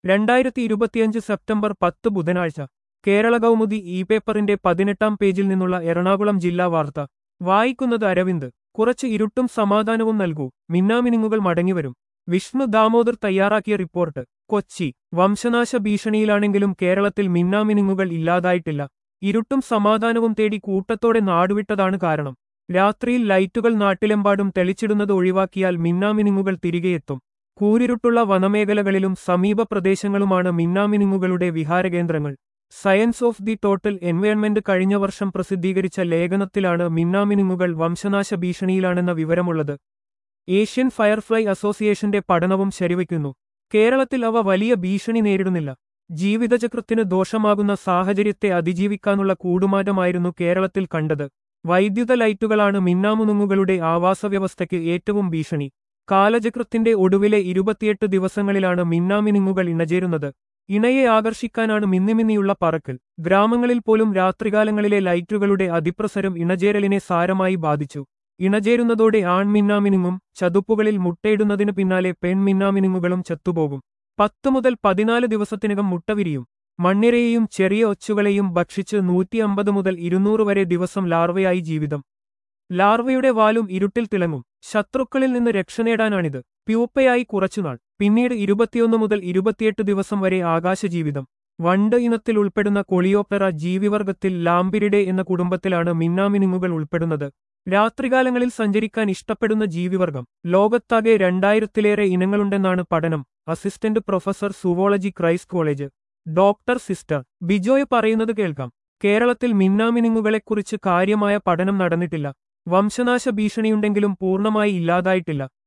രണ്ടായിരത്തി ഇരുപത്തിയഞ്ച് സെപ്റ്റംബർ പത്ത് ബുധനാഴ്ച കേരള കൗമുദി ഇ പേപ്പറിന്റെ പതിനെട്ടാം പേജിൽ നിന്നുള്ള എറണാകുളം ജില്ലാ വാർത്ത വായിക്കുന്നത് അരവിന്ദ് കുറച്ച് ഇരുട്ടും സമാധാനവും നൽകൂ മിന്നാമിനുങ്ങുകൾ മടങ്ങിവരും വിഷ്ണു ദാമോദർ തയ്യാറാക്കിയ റിപ്പോർട്ട് കൊച്ചി വംശനാശ ഭീഷണിയിലാണെങ്കിലും കേരളത്തിൽ മിന്നാമിനുങ്ങുകൾ ഇല്ലാതായിട്ടില്ല ഇരുട്ടും സമാധാനവും തേടി കൂട്ടത്തോടെ നാടുവിട്ടതാണ് കാരണം രാത്രിയിൽ ലൈറ്റുകൾ നാട്ടിലെമ്പാടും തെളിച്ചിടുന്നത് ഒഴിവാക്കിയാൽ മിന്നാമിനുങ്ങുകൾ തിരികെയെത്തും കൂരിരുട്ടുള്ള വനമേഖലകളിലും സമീപ പ്രദേശങ്ങളുമാണ് മിന്നാമിനുങ്ങുകളുടെ വിഹാരകേന്ദ്രങ്ങൾ science of the total environment കഴിഞ്ഞ വർഷം പ്രസിദ്ധീകരിച്ച ലേഖനത്തിലാണ് മിന്നാമിനുങ്ങുകൾ വംശനാശ ഭീഷണിയിലാണെന്ന വിവരമുള്ളത് ഏഷ്യൻ ഫയർഫ്ലൈ അസോസിയേഷന്റെ പഠനവും ശരിവയ്ക്കുന്നു കേരളത്തിൽ അവ വലിയ ഭീഷണി നേരിടുന്നില്ല ജീവിതചക്രത്തിന് ദോഷമാകുന്ന സാഹചര്യത്തെ അതിജീവിക്കാനുള്ള കൂടുമാറ്റമായിരുന്നു കേരളത്തിൽ കണ്ടത് വൈദ്യുത ലൈറ്റുകളാണ് മിന്നാമുനുങ്ങുകളുടെ ആവാസവ്യവസ്ഥയ്ക്ക് ഏറ്റവും ഭീഷണി കാലചക്രത്തിന്റെ ഒടുവിലെ ഇരുപത്തിയെട്ട് ദിവസങ്ങളിലാണ് മിന്നാമിനുങ്ങുകൾ ഇണചേരുന്നത് ഇണയെ ആകർഷിക്കാനാണ് മിന്നിമിന്നിയുള്ള പറക്കൽ ഗ്രാമങ്ങളിൽ പോലും രാത്രികാലങ്ങളിലെ ലൈറ്റുകളുടെ അതിപ്രസരം ഇണചേരലിനെ സാരമായി ബാധിച്ചു ഇണചേരുന്നതോടെ ആൺമിന്നാമിനുങ്ങും ചതുപ്പുകളിൽ മുട്ടയിടുന്നതിനു പിന്നാലെ പെൺമിന്നാമിനുങ്ങുകളും ചത്തുപോകും പത്തു മുതൽ പതിനാല് ദിവസത്തിനകം മുട്ട വിരിയും മണ്ണിരയെയും ചെറിയ ഒച്ചുകളെയും ഭക്ഷിച്ച് നൂറ്റി അമ്പത് മുതൽ ഇരുന്നൂറ് വരെ ദിവസം ലാർവയായി ജീവിതം ലാർവയുടെ വാലും ഇരുട്ടിൽ തിളങ്ങും ശത്രുക്കളിൽ നിന്ന് രക്ഷ നേടാനാണിത് പ്യൂപ്പയായി കുറച്ചുനാൾ പിന്നീട് ഇരുപത്തിയൊന്ന് മുതൽ ഇരുപത്തിയെട്ട് ദിവസം വരെ ആകാശജീവിതം വണ്ട് ഇനത്തിൽ ഉൾപ്പെടുന്ന കൊളിയോപ്പെറ ജീവിവർഗത്തിൽ ലാംബിരിഡെ എന്ന കുടുംബത്തിലാണ് മിന്നാമിനുങ്ങുകൾ ഉൾപ്പെടുന്നത് രാത്രികാലങ്ങളിൽ സഞ്ചരിക്കാൻ ഇഷ്ടപ്പെടുന്ന ജീവിവർഗം ലോകത്താകെ രണ്ടായിരത്തിലേറെ ഇനങ്ങളുണ്ടെന്നാണ് പഠനം assistant professor zoology Christ college doctor sister Bijoy പറയുന്നത് കേൾക്കാം കേരളത്തിൽ മിന്നാമിനുങ്ങുകളെക്കുറിച്ച് കാര്യമായ പഠനം നടന്നിട്ടില്ല വംശനാശ ഭീഷണിയുണ്ടെങ്കിലും പൂർണ്ണമായി ഇല്ലാതായിട്ടില്ല